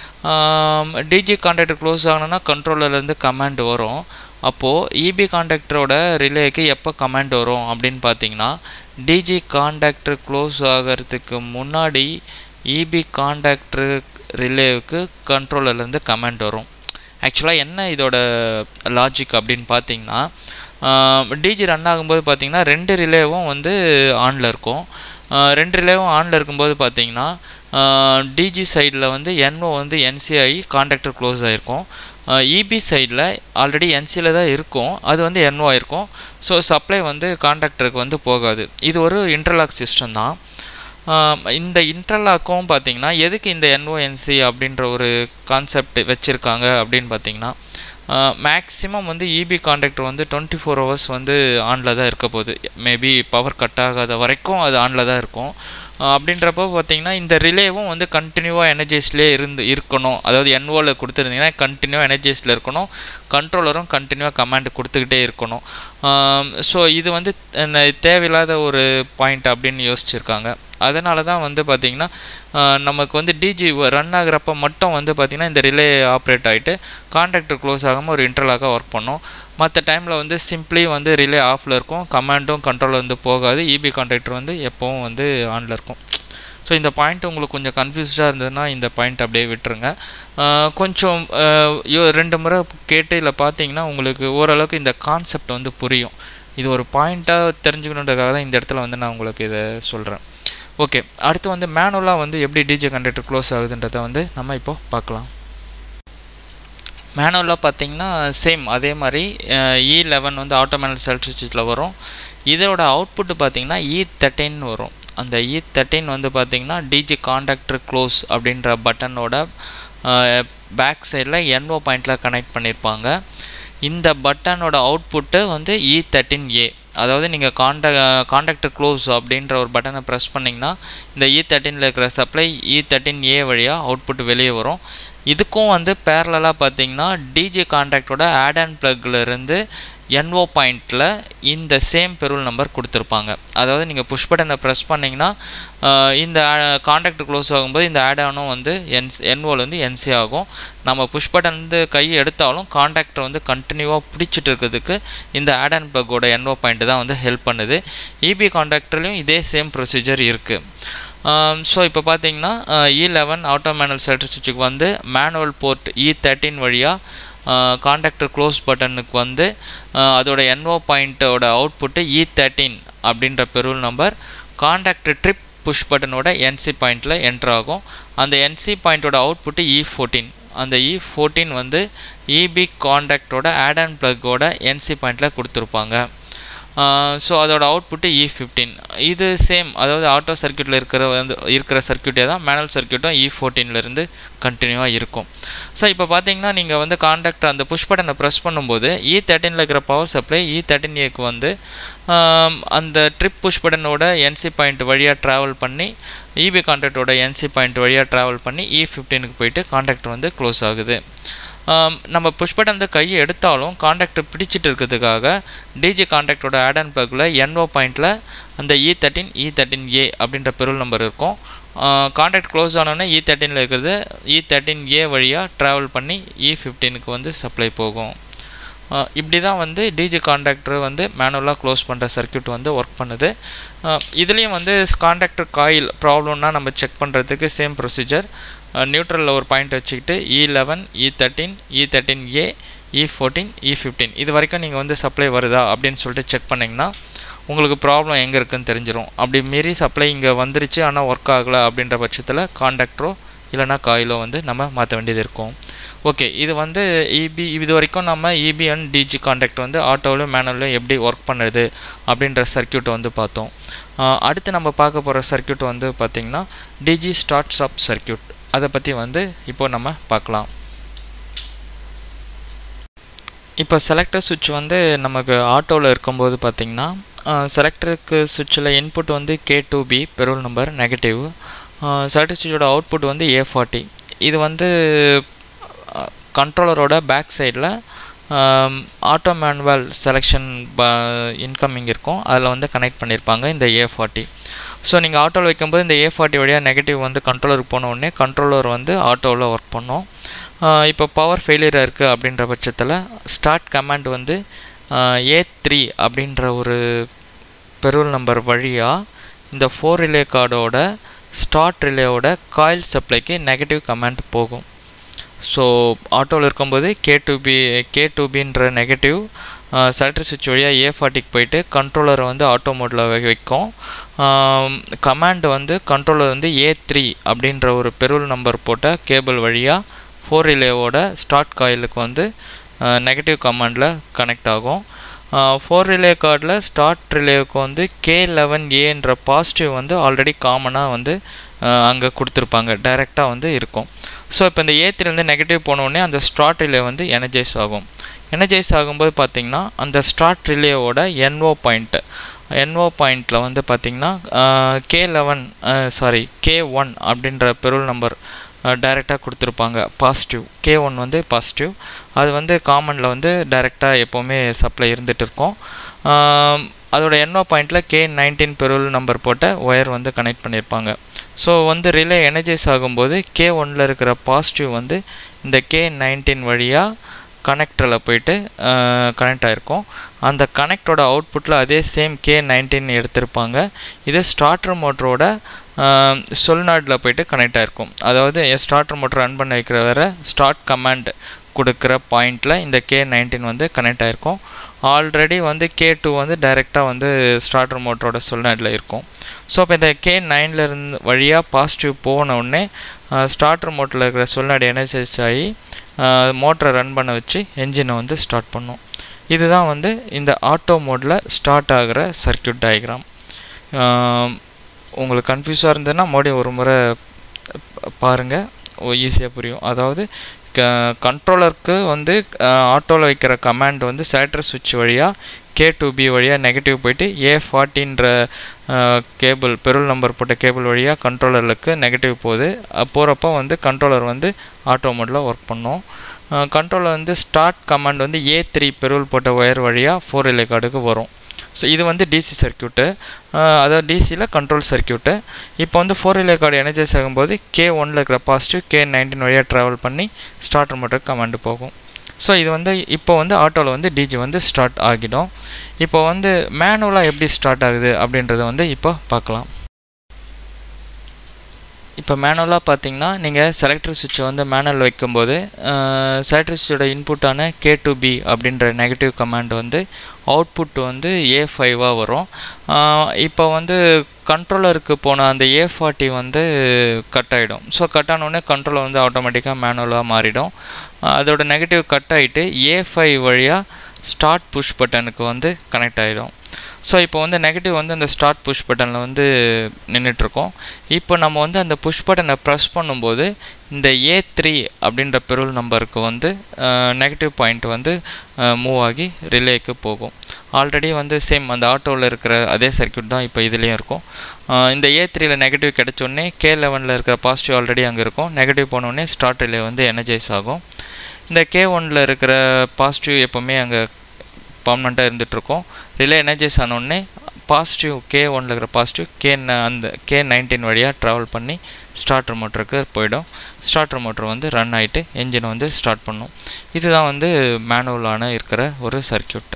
டிஜி காண்டாக்டர் க்ளோஸ் ஆகணும்னா கண்ட்ரோலர்லேருந்து கமாண்ட் வரும் அப்போது இபி காண்டாக்டரோட ரிலேக்கு எப்போ கமாண்ட் வரும் அப்படின்னு பார்த்தீங்கன்னா டிஜி காண்டாக்டர் க்ளோஸ் ஆகிறதுக்கு முன்னாடி இபி காண்டாக்டர் ரிலேவுக்கு கண்ட்ரோலர்லேருந்து கமாண்ட் வரும் ஆக்சுவலாக என்ன இதோட லாஜிக் அப்படின்னு பார்த்தீங்கன்னா டிஜி ரன் ஆகும்போது பார்த்தீங்கன்னா ரெண்டு ரிலேவும் வந்து ஆனில் இருக்கும் ரெண்டு ரிலேவும் ஆனில் இருக்கும்போது பார்த்தீங்கன்னா டிஜி சைடில் வந்து என்ஓ வந்து என்சி ஆகி காண்டாக்டர் க்ளோஸ் ஆகிருக்கும் இபி சைடில் ஆல்ரெடி என்சியில் தான் இருக்கும் அது வந்து என்ஓ ஆயிருக்கும் ஸோ சப்ளை வந்து காண்டாக்டருக்கு வந்து போகாது இது ஒரு இன்டர்லாக் சிஸ்டம் தான் இந்த இன்டர்லாக்கும் பார்த்தீங்கன்னா எதுக்கு இந்த என்ஓஎன்சி அப்படின்ற ஒரு கான்செப்ட் வச்சுருக்காங்க அப்படின்னு பார்த்தீங்கன்னா மேக்ஸிமம் வந்து இபி காண்டாக்டர் வந்து டுவெண்ட்டி ஃபோர் ஹவர்ஸ் வந்து ஆனில் தான் இருக்க போகுது மேபி பவர் கட் ஆகாத வரைக்கும் அது ஆனில் தான் இருக்கும் அப்படின்றப்போ பார்த்தீங்கன்னா இந்த ரிலேவும் வந்து கண்டினியூவாக எனர்ஜைஸ்லேயே இருந்து இருக்கணும் அதாவது என்ஓவில் கொடுத்துருந்தீங்கன்னா கண்டினியூவாக எனர்ஜைஸில் இருக்கணும் கண்ட்ரோலரும் கண்டினியூவாக கமாண்ட் கொடுத்துக்கிட்டே இருக்கணும் ஸோ இது வந்து தேவையில்லாத ஒரு பாயிண்ட் அப்படின்னு யோசிச்சிருக்காங்க அதனால தான் வந்து பார்த்திங்கன்னா நமக்கு வந்து டிஜி ரன் ஆகிறப்ப மட்டும் வந்து பார்த்திங்கன்னா இந்த ரிலே ஆப்ரேட் ஆகிட்டு கான்டாக்டர் க்ளோஸ் ஆகாமல் ஒரு இன்டர்லாக்காக ஒர்க் பண்ணும் மற்ற டைமில் வந்து சிம்பிளி வந்து ரிலே ஆஃபில் இருக்கும் கமாண்டும் கண்ட்ரோல் வந்து போகாது இபி கான்டாக்டர் வந்து எப்போவும் வந்து ஆனில் இருக்கும் ஸோ இந்த பாயிண்ட் உங்களுக்கு கொஞ்சம் கன்ஃபியூஸ்டாக இருந்ததுன்னா இந்த பாயிண்ட் அப்படியே விட்டுருங்க கொஞ்சம் ரெண்டு முறை கேட்டு இல்லை பார்த்தீங்கன்னா உங்களுக்கு ஓரளவுக்கு இந்த கான்செப்ட் வந்து புரியும் இது ஒரு பாயிண்ட்டாக தெரிஞ்சுக்கணுன்றதுக்காக தான் இந்த இடத்துல வந்து நான் உங்களுக்கு இதை சொல்கிறேன் ஓகே அடுத்து வந்து மேனுவலாக வந்து எப்படி டிஜே கண்டக்டர் க்ளோஸ் ஆகுதுன்றதை வந்து நம்ம இப்போ பார்க்கலாம் மேனுவலாக பார்த்தீங்கன்னா சேம் அதே மாதிரி இ லெவன் வந்து ஆட்டோமேனல் செல் சுவிட்சில் வரும் இதோட அவுட்புட்டு பார்த்தீங்கன்னா இ தேர்ட்டின் வரும் அந்த இ தேர்ட்டின் வந்து பார்த்தீங்கன்னா டிஜி காண்டாக்டர் க்ளோஸ் அப்படின்ற பட்டனோட பேக் சைடில் என்ஓ பாயிண்டில் கனெக்ட் பண்ணியிருப்பாங்க இந்த பட்டனோட அவுட்புட்டு வந்து இ தேர்ட்டின் ஏ அதாவது நீங்கள் காண்டா காண்டாக்டர் க்ளோஸ் அப்படின்ற ஒரு பட்டனை ப்ரெஸ் பண்ணிங்கன்னா இந்த இ தேர்ட்டினில் இருக்கிற சப்ளை இ தேர்ட்டின் ஏ வழியாக அவுட்புட் வெளியே வரும் இதுக்கும் வந்து பேரலாக பார்த்தீங்கன்னா டிஜி காண்டாக்டோட ஆட் அண்ட் ப்ளக்லேருந்து என்ஓ பாயிண்டில் இந்த சேம் பெருள் நம்பர் கொடுத்துருப்பாங்க அதாவது நீங்கள் புஷ் பட்டனை ப்ரெஸ் பண்ணிங்கன்னா இந்த காண்டாக்ட் க்ளோஸ் ஆகும்போது இந்த ஆட் ஆனும் வந்து என்ஸ் என்ஓவில் வந்து என்சி ஆகும் நம்ம புஷ் பட்டன் வந்து கை எடுத்தாலும் காண்டாக்டர் வந்து கண்டினியூவாக பிடிச்சிட்டு இருக்கிறதுக்கு இந்த ஆட் அண்ட் ப்ளக்கோட என்ஓ பாயிண்ட் தான் வந்து ஹெல்ப் பண்ணுது இபி காண்டாக்டர்லேயும் இதே சேம் ப்ரொசீஜர் இருக்குது ஸோ இப்போ பார்த்தீங்கன்னா E eleven auto manual selector சுவிட்சுக்கு வந்து மேனுவல் போர்ட் இ தேர்ட்டின் வழியாக காண்டாக்டர் க்ளோஸ் பட்டனுக்கு வந்து அதோட என்ஓ பாயிண்ட்டோட அவுட்புட்டு இ தேர்ட்டின் அப்படின்ற ferrule number contactor trip push பட்டனோட என்சி பாயிண்டில் என்ட்ரு ஆகும் அந்த என்சி பாயிண்ட்டோட அவுட்புட்டு இ ஃபோர்டீன் அந்த இ ஃபோர்டீன் வந்து இபி காண்டாக்டோட ஆட் அண்ட் ப்ளக்கோட என்சி பாயிண்டில் கொடுத்துருப்பாங்க ஸோ அதோட அவுட்புட்டு இ ஃபிஃப்டீன் இது சேம் அதாவது ஆட்டோ சர்க்கியூட்டில் இருக்கிற வந்து இருக்கிற சர்க்கியூட்டே தான் மேனுவல் சர்க்கியூட்டும் இ ஃபோர்டீன்லேருந்து கண்டினியூவாக இருக்கும் ஸோ இப்போ பார்த்தீங்கன்னா நீங்கள் வந்து காண்டாக்ட் அந்த புஷ் பட்டனை ப்ரெஸ் பண்ணும்போது இ தேர்ட்டினில் இருக்கிற பவர் சப்ளை இ தேர்ட்டின் ஏக்கு வந்து அந்த ட்ரிப் புஷ் பட்டனோட என்சி பாயிண்ட் வழியாக ட்ராவல் பண்ணி இபி கான்டாக்டோட என்சி பாயிண்ட் வழியாக ட்ராவல் பண்ணி இ ஃபிஃப்டீனுக்கு போயிட்டு காண்டாக்ட் வந்து க்ளோஸ் ஆகுது நம்ம புஷ் பட்டன் வந்து கையை எடுத்தாலும் காண்டாக்ட் பிடிச்சிட்டு இருக்கிறதுக்காக டிஜி காண்டாக்டோட ஆட் அண்ட் பக்கில் என்ஓ பாயிண்டில் அந்த E thirteen E thirteen A அப்படின்ற பெருள் நம்பர் இருக்கும் காண்டாக்ட் க்ளோஸ் ஆனோடனே இ தேர்ட்டினில் இருக்கிறது இ தேர்ட்டின் ஏ வழியாக ட்ராவல் பண்ணி இ ஃபிஃப்டீனுக்கு வந்து சப்ளை போகும் இப்படி தான் வந்து டிஜி காண்டாக்டர் வந்து மேனுவலாக க்ளோஸ் பண்ணுற சர்க்கியூட் வந்து ஒர்க் பண்ணுது இதுலேயும் வந்து காண்டாக்டர் காயில் ப்ராப்ளம்னா நம்ம செக் பண்ணுறதுக்கு சேம் ப்ரொசீஜர் நியூட்ரலில் ஒரு பாயிண்ட் வச்சுக்கிட்டு E eleven E thirteen E thirteen A E fourteen E fifteen இது வரைக்கும் நீங்கள் வந்து சப்ளை வருதா அப்படின்னு சொல்லிட்டு செக் பண்ணிங்கன்னா உங்களுக்கு ப்ராப்ளம் எங்கே இருக்குதுன்னு தெரிஞ்சிடும் அப்படி மீறி சப்ளை இங்கே வந்துருச்சு ஆனால் ஒர்க் ஆகலை அப்படின்ற பட்சத்தில் காண்டாக்டரோ இல்லைனா காயிலோ வந்து நம்ம மாற்ற வேண்டியது இருக்கும் ஓகே இது வந்து இபி இது வரைக்கும் நம்ம இபி அண்ட் டிஜி காண்டாக்ட் வந்து ஆட்டோவிலும் மேனுவலும் எப்படி ஒர்க் பண்ணுது அப்படின்ற சர்க்கியூட்டை வந்து பார்த்தோம் அடுத்து நம்ம பார்க்க போகிற சர்க்கியூட் வந்து பார்த்திங்கன்னா டிஜி ஸ்டார்ட் ஸ்டாப் சர்க்கியூட் அதை பற்றி வந்து இப்போ நம்ம பார்க்கலாம் இப்போ செலக்டர் சுவிட்ச் வந்து நமக்கு ஆட்டோவில் இருக்கும்போது பார்த்திங்கன்னா செலக்டருக்கு சுவிட்சில் இன்புட் வந்து K two P ferrule number negative selector சுவிட்சோட அவுட்புட் வந்து ஏ ஃபார்ட்டி இது வந்து கண்ட்ரோலரோட பேக் சைடில் ஆட்டோ மேனுவல் செலெக்ஷன் இன்கமிங் இருக்கும் அதில் வந்து கனெக்ட் பண்ணியிருப்பாங்க இந்த ஏ ஃபார்ட்டி ஸோ நீங்கள் ஆட்டோவில் வைக்கும்போது இந்த ஏ ஃபார்ட்டி வழியாக நெகட்டிவ் வந்து கண்ட்ரோலருக்கு போன உடனே கண்ட்ரோலர் வந்து ஆட்டோவில் ஒர்க் பண்ணோம் இப்போ பவர் ஃபெயிலியராக இருக்குது அப்படின்ற பட்சத்தில் ஸ்டார்ட் கமாண்ட் வந்து ஏ த்ரீ அப்படின்ற ஒரு பெருள் நம்பர் வழியாக இந்த ஃபோர் ரிலே கார்டோட ஸ்டார்ட் ரிலேவோட காயில் சப்ளைக்கு நெகட்டிவ் கமாண்ட் போகும் ஸோ ஆட்டோவில் இருக்கும்போது K two P K two பின்ற நெகட்டிவ் செலக்டர் சுவிட்ச் வழியாக ஏ ஃபார்ட்டிக்கு போயிட்டு கண்ட்ரோலரை வந்து ஆட்டோ மோடில் வைக்கும் கமாண்ட் வந்து கண்ட்ரோலர் வந்து ஏ த்ரீ அப்படின்ற ஒரு பெருள் நம்பர் போட்ட கேபிள் வழியாக ஃபோர் ரிலேவோட ஸ்டார்ட் காயிலுக்கு வந்து நெகட்டிவ் கமாண்டில் கனெக்ட் ஆகும் ஃபோர் ரிலே கார்டில் ஸ்டார்ட் ரிலேவுக்கு வந்து கே லெவன் ஏன்ற பாசிட்டிவ் வந்து ஆல்ரெடி காமனாக வந்து அங்கே கொடுத்துருப்பாங்க டைரெக்டாக வந்து இருக்கும் ஸோ இப்போ இந்த ஏத்திலேருந்து நெகட்டிவ் போனோடனே அந்த ஸ்டார்ட் ரிலே வந்து எனர்ஜைஸ் ஆகும் எனர்ஜைஸ் ஆகும்போது பார்த்திங்கன்னா அந்த ஸ்டார்ட் ரிலேவோட என்ஓ பாயிண்ட்டு என்ஓ பாயிண்ட்டில் வந்து பார்த்திங்கன்னா K eleven sorry K one அப்படின்ற பெருள் நம்பர் டைரெக்டாக கொடுத்துருப்பாங்க பாசிட்டிவ் கே ஒன் வந்து பாசிட்டிவ் அது வந்து காமனில் வந்து டைரெக்டாக எப்போவுமே சப்ளை இருந்துகிட்டு இருக்கும் அதோட என்ஓ பாயிண்டில் கே நைன்டீன் பெருள் நம்பர் போட்ட ஒயர் வந்து கனெக்ட் பண்ணியிருப்பாங்க ஸோ வந்து ரிலே எனர்ஜைஸ் ஆகும்போது கே ஒனில் இருக்கிற பாசிட்டிவ் வந்து இந்த கே நைன்டீன் வழியாக கனெக்டரில் போயிட்டு கனெக்ட் ஆகிருக்கும் அந்த கனெக்டோட அவுட்புட்டில் அதே சேம் கே நைன்டீன் எடுத்திருப்பாங்க இது ஸ்டார்டர் மோட்டரோட சொல்நாடில் போயிட்டு கனெக்ட் ஆகிருக்கும் அதாவது ஸ்டார்டர் மோட்டர் ரன் பண்ண வைக்கிற வர ஸ்டார்ட் கமாண்ட் கொடுக்குற பாயிண்டில் இந்த கே நைன்டீன் வந்து கனெக்ட் ஆகிருக்கும் ஆல்ரெடி வந்து கே டூ வந்து டைரெக்டாக வந்து ஸ்டார்டர் மோட்டரோட சொல்நாடில் இருக்கும் ஸோ இப்போ இந்த கே நைனில் இருந்து வழியாக பாசிட்டிவ் போன உடனே ஸ்டார்டர் மோட்டரில் இருக்கிற சொல்நாடு எனர்ஜைஸ் ஆகி மோட்டரை ரன் பண்ண வச்சு என்ஜினை வந்து ஸ்டார்ட் பண்ணும் இதுதான் வந்து இந்த ஆட்டோ மோடில் ஸ்டார்ட் ஆகிற சர்க்கியூட் டயக்ராம் உங்களுக்கு கன்ஃபியூஸாக இருந்ததுன்னா மறுபடியும் ஒரு முறை பாருங்கள் ஈஸியாக புரியும் அதாவது க கண்ட்ரோலருக்கு வந்து ஆட்டோவில் வைக்கிற கமாண்ட் வந்து சேட்டர் சுவிட்ச் வழியாக கே டு பி வழியாக நெகட்டிவ் போயிட்டு ஏ ஃபார்ட்டின்ற கேபிள் பெருள் நம்பர் போட்ட கேபிள் வழியாக கண்ட்ரோலருக்கு நெகட்டிவ் போகுது போகிறப்போ வந்து கண்ட்ரோலர் வந்து ஆட்டோ மோடில் ஒர்க் பண்ணும் கண்ட்ரோலர் வந்து ஸ்டார்ட் கமாண்ட் வந்து ஏ த்ரீ பெருள் போட்ட ஒயர் வழியாக ஃபோர் ரிலே கார்டுக்கு வரும் ஸோ இது வந்து டிசி சர்க்கியூட்டு அதாவது டிசியில் கண்ட்ரோல் சர்க்கியூட்டு இப்போ வந்து ஃபோர் ரிலே கார்டு எனர்ஜைஸ் ஆகும்போது கே ஒனில் இருக்கிற பாசிட்டிவ் கே நைன்டீன் வழியாக ட்ராவல் பண்ணி ஸ்டார்டர் மோட்டருக்கு கமாண்டு போகும் ஸோ இது வந்து இப்போ வந்து ஆட்டோவில் வந்து டிஜி வந்து ஸ்டார்ட் ஆகிடும் இப்போ வந்து மேனுவலாக எப்படி ஸ்டார்ட் ஆகுது அப்படின்றத வந்து இப்போ பார்க்கலாம் இப்போ மேனுவலாக பார்த்தீங்கன்னா நீங்கள் செலக்டர் சுவிட்சை வந்து மேனுவல் வைக்கும்போது செலக்டர் சுவிட்சோட இன்புட்டான கே டு பி அப்படின்ற நெகட்டிவ் கமாண்ட் வந்து அவுட்புட் வந்து ஏ ஃபைவாக வரும் இப்போ வந்து கண்ட்ரோலருக்கு போன அந்த ஏ ஃபார்ட்டி வந்து கட் ஆகிடும் ஸோ கட் ஆனோடனே கண்ட்ரோலர் வந்து ஆட்டோமேட்டிக்காக மேனுவலாக மாறிடும் அதோட நெகட்டிவ் கட் ஆகிட்டு ஏ ஃபைவ் வழியாக ஸ்டார்ட் புஷ் பட்டனுக்கு வந்து கனெக்ட் ஆகிடும் ஸோ இப்போ வந்து நெகட்டிவ் வந்து அந்த ஸ்டார்ட் புஷ் பட்டனில் வந்து நின்றுட்டுருக்கோம் இப்போ நம்ம வந்து அந்த புஷ் பட்டனை ப்ரெஸ் பண்ணும்போது இந்த ஏ த்ரீ அப்படின்ற பெருள் நம்பருக்கு வந்து நெகட்டிவ் பாயிண்ட் வந்து மூவ் ஆகி ரிலேக்கு போகும் ஆல்ரெடி வந்து சேம் அந்த ஆட்டோவில் இருக்கிற அதே சர்க்கியூட் தான் இப்போ இதுலேயும் இருக்கும் இந்த ஏ த்ரீயில் நெகட்டிவ் கிடச்சோடனே கே லெவனில் இருக்கிற பாசிட்டிவ் ஆல்ரெடி அங்கே இருக்கும் நெகட்டிவ் போனோடனே ஸ்டார்ட் ரிலே வந்து எனர்ஜைஸ் ஆகும் இந்த கே ஒனில் இருக்கிற பாசிட்டிவ் எப்போவுமே அங்கே பர்மனெண்ட்டாக இருந்துகிட்ருக்கோம் ரிலே எனர்ஜைஸ் ஆனோடனே பாசிட்டிவ் கே ஒனில் இருக்கிற பாசிட்டிவ் கே அந்த கே நைன்டீன் வழியாக ட்ராவல் பண்ணி ஸ்டார்டர் மோட்டருக்கு போயிடும் ஸ்டார்டர் மோட்டர் வந்து ரன் ஆகிட்டு என்ஜின் வந்து ஸ்டார்ட் பண்ணும் இதுதான் வந்து மேனுவலான இருக்கிற ஒரு சர்க்கியூட்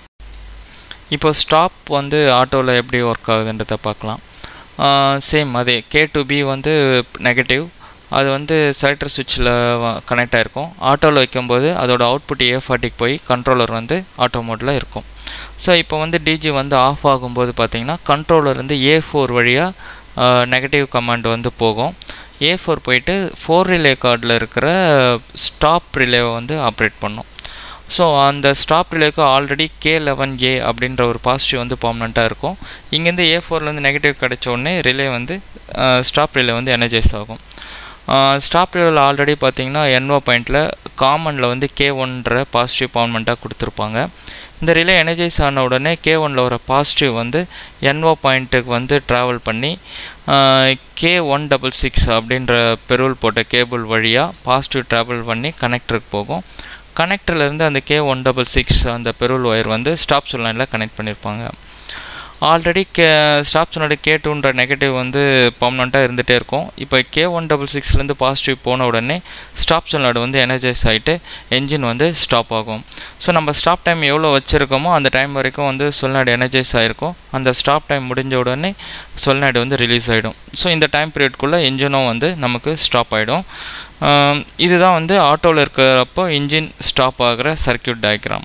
இப்போ ஸ்டாப் வந்து ஆட்டோவில் எப்படி ஒர்க் ஆகுதுன்றதை பார்க்கலாம் சேம் அதே கே டு பி வந்து நெகட்டிவ் அது வந்து செலக்டர் சுவிட்சில் கனெக்ட் ஆகிருக்கும் ஆட்டோவில் வைக்கும்போது அதோட அவுட்புட் ஏ ஃபார்ட்டிக்கு போய் கண்ட்ரோலர் வந்து ஆட்டோ மோடில் இருக்கும் ஸோ இப்போ வந்து டிஜி வந்து ஆஃப் ஆகும்போது பார்த்தீங்கன்னா கண்ட்ரோலர் வந்து ஏ ஃபோர் வழியாக நெகட்டிவ் கமாண்ட் வந்து போகும் ஏ ஃபோர் போயிட்டு ஃபோர் ரிலே கார்டில் இருக்கிற ஸ்டாப் ரிலேவை வந்து ஆப்ரேட் பண்ணும் ஸோ அந்த ஸ்டாப் ரிலேக்கு ஆல்ரெடி கே லெவன் ஏ அப்படின்ற ஒரு பாசிட்டிவ் வந்து பர்மனெண்ட்டாக இருக்கும் இங்கேருந்து ஏ ஃபோர்லேருந்து நெகட்டிவ் கிடைச்ச உடனே ரிலே வந்து ஸ்டாப் ரிலே வந்து எனர்ஜைஸ் ஆகும் ஸ்டாப் ரிலேவில் ஆல்ரெடி பார்த்தீங்கன்னா என்ஓ பாயிண்டில் காமனில் வந்து கே ஒன்ற பாசிட்டிவ் பர்மனெண்ட்டாக கொடுத்துருப்பாங்க இந்த ரிலே எனர்ஜைஸ் ஆன உடனே கே ஒனில் வர பாசிட்டிவ் வந்து என்ஓ பாயிண்ட்டுக்கு வந்து ட்ராவல் பண்ணி கே ஒன் டபுள் சிக்ஸ் அப்படின்ற பெருவல் போட்ட கேபிள் வழியாக பாசிட்டிவ் ட்ராவல் பண்ணி கனெக்டருக்கு போகும் கனெக்டர்லேருந்து அந்த கே ஒன் டபுள் சிக்ஸ் அந்த பெருவல் ஒயர் வந்து ஸ்டாப் லைனில் கனெக்ட் பண்ணியிருப்பாங்க ஆல்ரெடி கே ஸ்டாப் சொன்னோட கே டூன்ற நெகட்டிவ் வந்து பர்மனெண்ட்டாக இருந்துகிட்டே இருக்கும் இப்போ கே ஒன் டபுள் சிக்ஸ்லேருந்து பாசிட்டிவ் போன உடனே ஸ்டாப் சொன்னோட வந்து எனர்ஜைஸ் ஆகிட்டு என்ஜின் வந்து ஸ்டாப் ஆகும் ஸோ நம்ம ஸ்டாப் டைம் எவ்வளோ வச்சுருக்கோமோ அந்த டைம் வரைக்கும் வந்து சொல்நாடு எனர்ஜைஸ் ஆகிருக்கும் அந்த ஸ்டாப் டைம் முடிஞ்ச உடனே சொல்நாடு வந்து ரிலீஸ் ஆகிடும் ஸோ இந்த டைம் பீரியட்குள்ளே என்ஜினும் வந்து நமக்கு ஸ்டாப் ஆகிடும் இதுதான் வந்து ஆட்டோவில் இருக்கிறப்போ இன்ஜின் ஸ்டாப் ஆகிற சர்க்கியூட் டயக்ராம்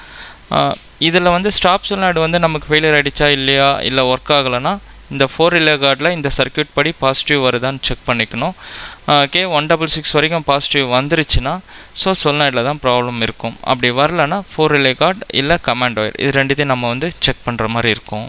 இதில் வந்து ஸ்டாப் சொல்லாடு வந்து நமக்கு ஃபெயிலியர் ஆகிடுச்சா இல்லையா இல்லை ஒர்க் ஆகலைன்னா இந்த ஃபோர் ரிலே கார்டில் இந்த சர்க்கியூட் படி பாசிட்டிவ் வருதான்னு செக் பண்ணிக்கணும் கே ஒன் டபுள் சிக்ஸ் வரைக்கும் பாசிட்டிவ் வந்துருச்சுன்னா ஸோ சொல்லாடில் தான் ப்ராப்ளம் இருக்கும் அப்படி வரலன்னா ஃபோர் ரிலே கார்டு இல்லை கமாண்ட் ஒயர் இது ரெண்டுத்தையும் நம்ம வந்து செக் பண்ணுற மாதிரி இருக்கும்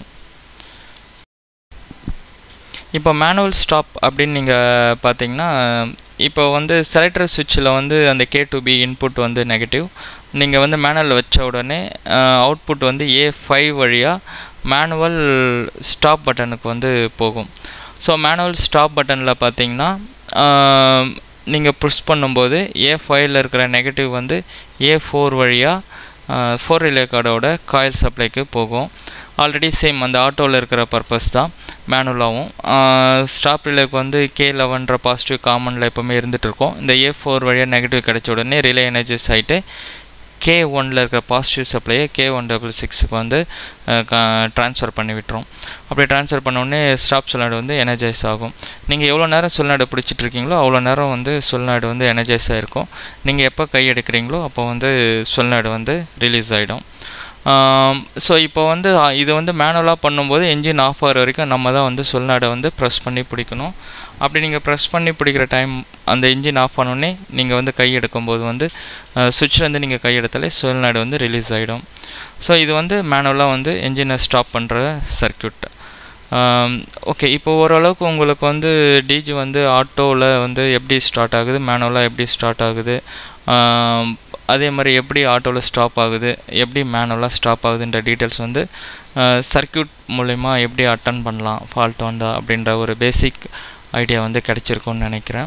இப்போ மேனுவல் ஸ்டாப் அப்படின்னு நீங்கள் பார்த்தீங்கன்னா இப்போ வந்து செலக்டர் சுவிட்சில் வந்து அந்த கே டு பி இன்புட் வந்து நெகட்டிவ் நீங்கள் வந்து மேனுவல் வச்ச உடனே அவுட்புட் வந்து ஏ ஃபைவ் வழியாக மேனுவல் ஸ்டாப் பட்டனுக்கு வந்து போகும் ஸோ மேனுவல் ஸ்டாப் பட்டனில் பார்த்தீங்கன்னா நீங்கள் ப்ரெஸ் பண்ணும்போது ஏ ஃபைவ்ல இருக்கிற நெகட்டிவ் வந்து ஏ ஃபோர் வழியாக ஃபோர் ரிலே கார்டோட காயில் சப்ளைக்கு போகும் ஆல்ரெடி சேம் அந்த ஆட்டோவில் இருக்கிற பர்பஸ் தான் மேனுவலாகவும் ஸ்டாப் ரிலேக்கு வந்து கே லெவன்ற பாசிட்டிவ் காமனில் எப்போவுமே இருந்துகிட்டு இருக்கும் இந்த ஏ ஃபோர் வழியாக நெகட்டிவ் கிடைச்ச உடனே ரிலே எனர்ஜிஸ் ஆகிட்டு கே ஒனில் இருக்கிற பாசிட்டிவ் சப்ளையை கே ஒன் டபுள் சிக்ஸுக்கு வந்து ட்ரான்ஸ்ஃபர் பண்ணி விட்டுரும் அப்படி ட்ரான்ஸ்ஃபர் பண்ணோடனே ஸ்டாப் சொல்நாடு வந்து எனர்ஜைஸ் ஆகும் நீங்கள் எவ்வளோ நேரம் சொல்நாடு பிடிச்சிட்டு இருக்கீங்களோ அவ்வளோ நேரம் வந்து சொல்நாடு வந்து எனர்ஜைஸ் ஆகிருக்கும் நீங்கள் எப்போ கை எடுக்கிறீங்களோ அப்போ வந்து சொல்நாடு வந்து ரிலீஸ் ஆகிடும் ஸோ இப்போ வந்து இது வந்து மேனுவலாக பண்ணும்போது என்ஜின் ஆஃப் ஆகிற வரைக்கும் நம்ம தான் வந்து சொல்நாடை வந்து ப்ரெஸ் பண்ணி பிடிக்கணும் அப்படி நீங்கள் ப்ரெஸ் பண்ணி பிடிக்கிற டைம் அந்த இன்ஜின் ஆஃப் பண்ணோடனே நீங்கள் வந்து கை எடுக்கும்போது வந்து சுவிட்ச்லேருந்து நீங்கள் கை எடுத்தாலே சொல்நாடு வந்து ரிலீஸ் ஆகிடும் ஸோ இது வந்து மேனுவலாக வந்து என்ஜினை ஸ்டாப் பண்ணுற சர்க்கியூட் ஓகே இப்போ ஓரளவுக்கு உங்களுக்கு வந்து டிஜி வந்து ஆட்டோவில் வந்து எப்படி ஸ்டார்ட் ஆகுது மேனுவலாக எப்படி ஸ்டார்ட் ஆகுது அதே மாதிரி எப்படி ஆட்டோவில் ஸ்டாப் ஆகுது எப்படி மேனுவலாக ஸ்டாப் ஆகுதுன்ற டீட்டெயில்ஸ் வந்து சர்க்கியூட் மூலிமா எப்படி அட்டன் பண்ணலாம் ஃபால்ட் வந்தா அப்படின்ற ஒரு பேசிக் ஐடியா வந்து கிடச்சிருக்கும்னு நினைக்கிறேன்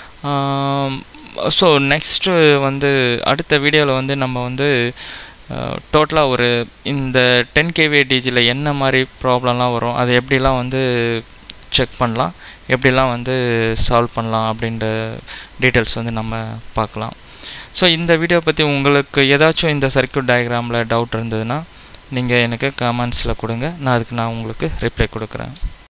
ஸோ நெக்ஸ்ட்டு வந்து அடுத்த வீடியோவில் வந்து நம்ம வந்து டோட்டலாக ஒரு இந்த டென் கேவி டிஜியில் என்ன மாதிரி ப்ராப்ளம்லாம் வரும் அது எப்படிலாம் வந்து செக் பண்ணலாம் எப்படிலாம் வந்து சால்வ் பண்ணலாம் அப்படின்ற டீட்டெயில்ஸ் வந்து நம்ம பார்க்கலாம் ஸோ இந்த வீடியோ பற்றி உங்களுக்கு ஏதாச்சும் இந்த சர்க்கியூட் டயக்ராமில் டவுட் இருந்ததுன்னா நீங்கள் எனக்கு கமெண்ட்ஸில் கொடுங்க நான் அதுக்கு நான் உங்களுக்கு ரிப்ளை கொடுக்குறேன்